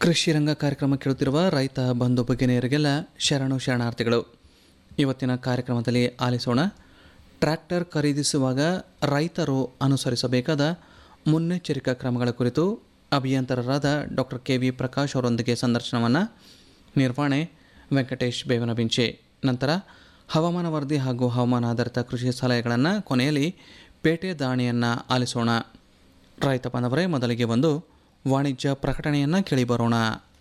ಕೃಷಿ ರಂಗ ಕಾರ್ಯಕ್ರಮ ಕೇಳುತ್ತಿರುವ ರೈತ ಬಂಧು ಭಗಿನಿಯರಿಗೆಲ್ಲ ಶರಣು ಶರಣಾರ್ಥಿಗಳು ಇವತ್ತಿನ ಕಾರ್ಯಕ್ರಮದಲ್ಲಿ ಆಲಿಸೋಣ ಟ್ರ್ಯಾಕ್ಟರ್ ಖರೀದಿಸುವಾಗ ರೈತರು ಅನುಸರಿಸಬೇಕಾದ ಮುನ್ನೆಚ್ಚರಿಕಾ ಕ್ರಮಗಳ ಕುರಿತು ಅಭಿಯಂತರರಾದ ಡಾಕ್ಟರ್ ಕೆ ವಿ ಪ್ರಕಾಶ್ ಅವರೊಂದಿಗೆ ಸಂದರ್ಶನವನ್ನು ನಿರ್ವಹಣೆ ವೆಂಕಟೇಶ್ ಬೇವನಬಿಂಚೆ ನಂತರ ಹವಾಮಾನ ವರದಿ ಹಾಗೂ ಹವಾಮಾನ ಆಧಾರಿತ ಕೃಷಿ ಸಲಹೆಗಳನ್ನು ಕೊನೆಯಲ್ಲಿ ಪೇಟೆ ದಾಣಿಯನ್ನು ಆಲಿಸೋಣ ರೈತ ಬಾಂಧವರೇ ಮೊದಲಿಗೆ ಒಂದು ವಾಣಿಜ್ಯ ಪ್ರಕಟಣೆಯನ್ನು ಕೇಳಿ ಬರೋಣ